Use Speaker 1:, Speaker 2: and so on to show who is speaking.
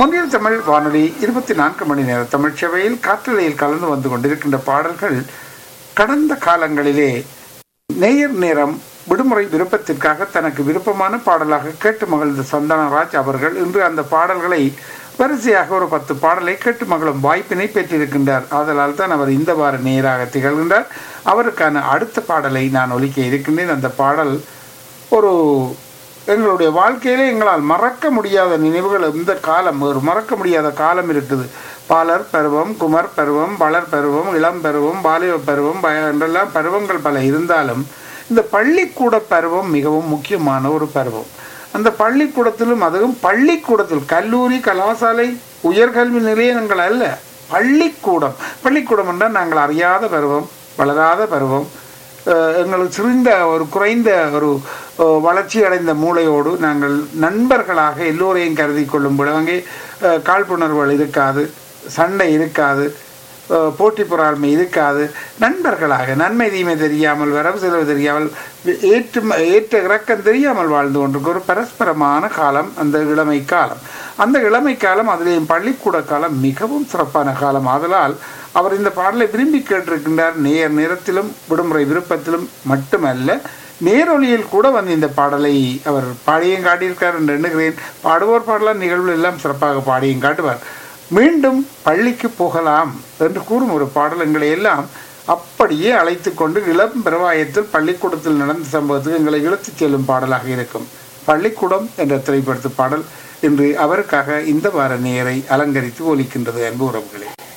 Speaker 1: முன்னில் தமிழ் வானொலி இருபத்தி நான்கு மணி நேர தமிழ் சேவையில் காற்றலையில் கலந்து வந்து கொண்டிருக்கின்ற பாடல்கள் கடந்த காலங்களிலே நேயர் நேரம் விடுமுறை விருப்பத்திற்காக தனக்கு விருப்பமான பாடலாக கேட்டு மகிழ்ந்த சந்தனராஜ் அவர்கள் இன்று அந்த பாடல்களை வரிசையாக ஒரு பத்து பாடலை கேட்டு மகளும் வாய்ப்பினை பெற்றிருக்கின்றார் ஆதலால் தான் அவர் இந்த வார நேராக திகழ்கின்றார் அவருக்கான அடுத்த பாடலை நான் ஒலிக்க இருக்கின்றேன் அந்த பாடல் ஒரு எங்களுடைய வாழ்க்கையிலே எங்களால் மறக்க முடியாத நினைவுகள் இந்த காலம் ஒரு மறக்க முடியாத காலம் இருக்குது பாலர் பருவம் குமர் பருவம் வளர் பருவம் இளம் பருவம் பாலிவ பருவம் பய என்றெல்லாம் பருவங்கள் பல இருந்தாலும் இந்த பள்ளிக்கூட பருவம் மிகவும் முக்கியமான ஒரு பருவம் அந்த பள்ளிக்கூடத்திலும் அதுவும் பள்ளிக்கூடத்தில் கல்லூரி கலாசாலை உயர்கல்வி நிலையங்கள் அல்ல பள்ளிக்கூடம் பள்ளிக்கூடம் என்றால் நாங்கள் அறியாத பருவம் வளராத பருவம் அஹ் எங்களுக்கு சிறந்த ஒரு குறைந்த ஒரு அஹ், வளர்ச்சி அடைந்த மூளையோடு நாங்கள் நண்பர்களாக எல்லோரையும் கருதி கொள்ளும் அங்கே அஹ், காழ்ப்புணர்வுகள் இருக்காது சண்டை இருக்காது அஹ், போட்டி பொறாண்மை இருக்காது நண்பர்களாக நன்மை தீமை தெரியாமல் வரவு செலவு தெரியாமல் ஏற்று ஏற்ற இறக்கம் தெரியாமல் வாழ்ந்து கொண்டிருக்க ஒரு பரஸ்பரமான காலம் அந்த இளமை காலம் அந்த இளமை காலம் அதிலேயும் பள்ளிக்கூட காலம் மிகவும் சிறப்பான காலம் ஆதலால் அவர் இந்த பாடலை விரும்பி கேட்டிருக்கின்றார் நேர் நேரத்திலும் விடுமுறை விருப்பத்திலும் மட்டுமல்ல நேரொலியில் கூட வந்து இந்த பாடலை அவர் பாடியும் காட்டியிருக்கார் என்று எண்ணுகிறேன் பாடுவோர் பாடலாம் நிகழ்வு எல்லாம் சிறப்பாக பாடியும் காட்டுவார் மீண்டும் பள்ளிக்கு போகலாம் என்று கூறும் ஒரு பாடல் எங்களை எல்லாம் அப்படியே அழைத்து கொண்டு இளம் பிரவாயத்தில் பள்ளிக்கூடத்தில் நடந்த சம்பவத்துக்கு எங்களை இழுத்துச் செல்லும் பாடலாக இருக்கும் பள்ளிக்கூடம் என்ற திரைப்படத்து பாடல் இன்று அவருக்காக இந்த வார நேரை அலங்கரித்து ஒலிக்கின்றது அன்பு உறவுகளே